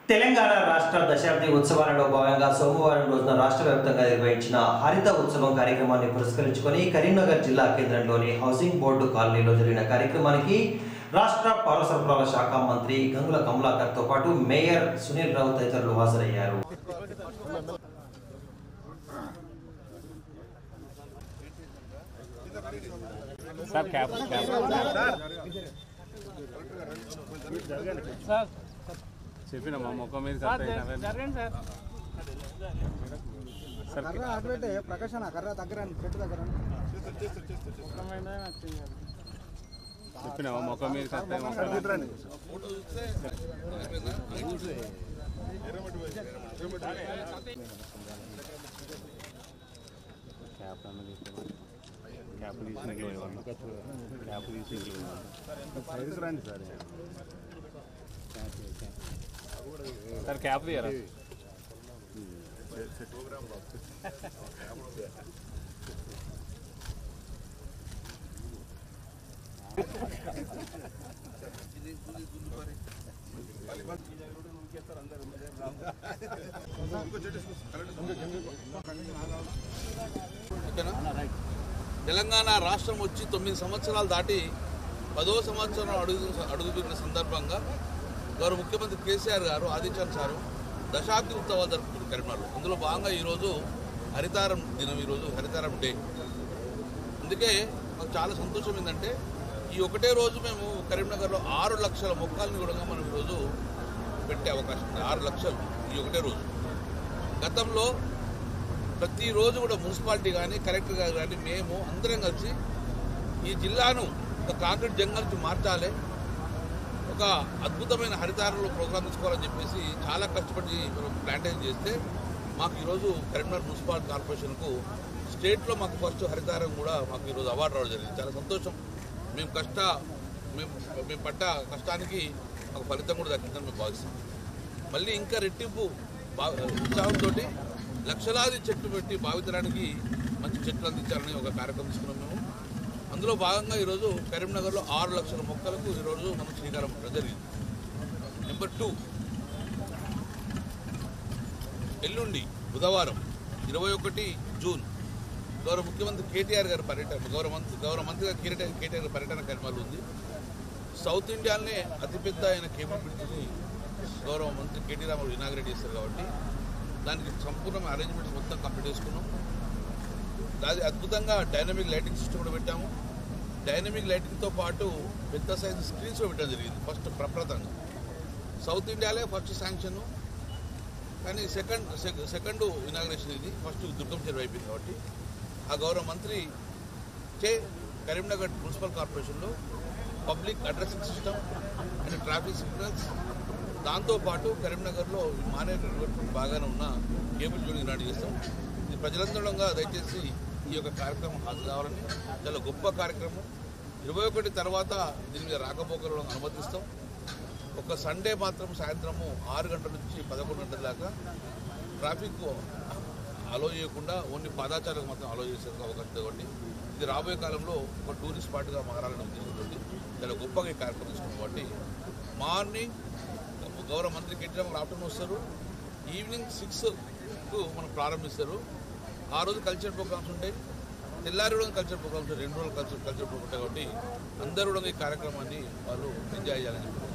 తెలంగాణ రాష్ట్ర దశాబ్ది ఉత్సవాలలో భాగంగా సోమవారం రోజున రాష్ట్ర వ్యాప్తంగా నిర్వహించిన హరిత ఉత్సవం కార్యక్రమాన్ని పురస్కరించుకొని కరీంనగర్ జిల్లా కేంద్రంలోని హౌసింగ్ బోర్డు కాలనీలో జరిగిన కార్యక్రమానికి రాష్ట్ర పౌర సరఫరాల శాఖ మంత్రి గంగుల కమలాకర్తో పాటు మేయర్ సునీల్ రావు తదితరులు హాజరయ్యారు సార్ క్యాప్ క్యాప్ సార్ చెప్పిన మా ముఖం మీద సార్ కట్ అయినా జరగండి సార్ సార్ కర్ర అటు పెట్టే ప్రకాశన కర్ర దగ్గర రండి, చెట్టు దగ్గర రండి. చెప్పిన మా ముఖం మీద కట్ అయిన ముఖం మీద. క్యాప్ అన్నది క్యాప్ తీసిన క్యాప్ తీసి సార్ క్యాప్ తీయరా ఓకేనా తెలంగాణ రాష్ట్రం వచ్చి తొమ్మిది సంవత్సరాలు దాటి పదో సంవత్సరం అడుగు అడుగుతున్న సందర్భంగా గౌరవ ముఖ్యమంత్రి కేసీఆర్ గారు ఆదిత్యనాథ్ సారు దశాబ్ది ఉత్సవాలు జరుపుతున్నారు కరీంనగర్లో అందులో భాగంగా ఈరోజు హరితారం దినం ఈరోజు హరితారం డే అందుకే మాకు చాలా సంతోషం ఏంటంటే ఈ ఒకటే రోజు మేము కరీంనగర్లో ఆరు లక్షల మొక్కల్ని కూడా మనం ఈరోజు పెట్టే అవకాశం ఉంది ఆరు లక్షలు ఈ ఒకటే రోజు గతంలో ప్రతిరోజు కూడా మున్సిపాలిటీ కానీ కలెక్టర్ గారు కానీ మేము అందరం కలిసి ఈ జిల్లాను ఒక కాంక్రీట్ జంగల్కి మార్చాలి ఒక అద్భుతమైన హరితారంలో ప్రోగ్రామ్ తీసుకోవాలని చెప్పేసి చాలా కష్టపడి మనం ప్లాంటేషన్ చేస్తే మాకు ఈరోజు కరీంనగర్ మున్సిపల్ కార్పొరేషన్కు స్టేట్లో మాకు ఫస్ట్ హరితారం కూడా మాకు ఈరోజు అవార్డు రావడం జరిగింది చాలా సంతోషం మేము కష్ట మేము మేము పడ్డ కష్టానికి మాకు ఫలితం కూడా దక్కిందని మేము భావిస్తాం మళ్ళీ ఇంకా రెట్టింపు బా ఉత్సాహంతో లక్షలాది చెట్లు పెట్టి భావితరానికి మంచి చెట్లు అందించాలని ఒక కార్యక్రమం తీసుకున్నాం మేము అందులో భాగంగా ఈరోజు కరీంనగర్లో ఆరు లక్షల మొక్కలకు ఈరోజు మనం శ్రీకారం చుట్టడం జరిగింది నెంబర్ టూ ఎల్లుండి బుధవారం ఇరవై ఒకటి జూన్ గౌరవ ముఖ్యమంత్రి కేటీఆర్ గారి పర్యటన గౌరవ మంత్రి గౌరవ మంత్రి గారు కేటీఆర్ కేటీఆర్ గారి పర్యటన కరీంనగర్లో ఉంది సౌత్ ఇండియాలోనే అతిపెద్ద అయిన కేబుల్ బ్రిడ్జ్ని గౌరవ మంత్రి కేటీ రామారావు ఇనాగ్రేట్ చేశారు కాబట్టి దానికి సంపూర్ణ అరేంజ్మెంట్స్ మొత్తం కంప్లీట్ చేసుకున్నాం అది అద్భుతంగా డైనమిక్ లైటింగ్ సిస్టమ్ కూడా పెట్టాము డైనమిక్ లైటింగ్తో పాటు పెద్ద సైజు స్క్రీన్స్ కూడా పెట్టడం జరిగింది ఫస్ట్ ప్రప్రదంగా సౌత్ ఇండియాలే ఫస్ట్ శాంక్షన్ కానీ సెకండ్ సెకండ్ ఇనాగ్రేషన్ ఇది ఫస్ట్ దుర్గం చెరువు అయిపోయింది కాబట్టి ఆ గౌరవ మంత్రి చే కరీంనగర్ మున్సిపల్ కార్పొరేషన్లో public addressing system and traffic signals దాంతోపాటు కరీంనగర్లో ఈ మానేరు రివర్ బాగానే ఉన్న కేబుల్ జోడింగ్ నాటి చేస్తాం ఇది ప్రజలందరంగా దయచేసి ఈ యొక్క కార్యక్రమం హాజరు కావాలని చాలా గొప్ప కార్యక్రమం ఇరవై ఒకటి తర్వాత దీని మీద రాకపోకలను అనుమతిస్తాం ఒక సండే మాత్రం సాయంత్రము ఆరు గంటల నుంచి పదకొండు గంటల దాకా ట్రాఫిక్ అలో చేయకుండా ఓన్లీ పాదాచారులకు మాత్రం అలో చేసే అవకాశం ఉంది కాబట్టి ఇది రాబోయే కాలంలో ఒక టూరిస్ట్ స్పాట్గా మారాలని ఉద్దేశంతో చాలా గొప్పగా ఈ కార్యక్రమం తీసుకున్నాం కాబట్టి మార్నింగ్ గౌరవ మంత్రి కేటీఆర్ ఆఫ్టర్నూన్ వస్తారు ఈవినింగ్ సిక్స్కు మనం ప్రారంభిస్తారు ఆ రోజు కల్చర్ ప్రోగ్రామ్స్ ఉంటాయి తెల్లారి కూడా కల్చర్ ప్రోగ్రామ్స్ ఉంటాయి రెండు రోజులు కల్చర్ కల్చర్ ప్రోగ్రామ్ ఉంటాయి కాబట్టి అందరూ కూడా ఈ కార్యక్రమాన్ని వాళ్ళు ఎంజాయ్ చేయాలని చెప్పి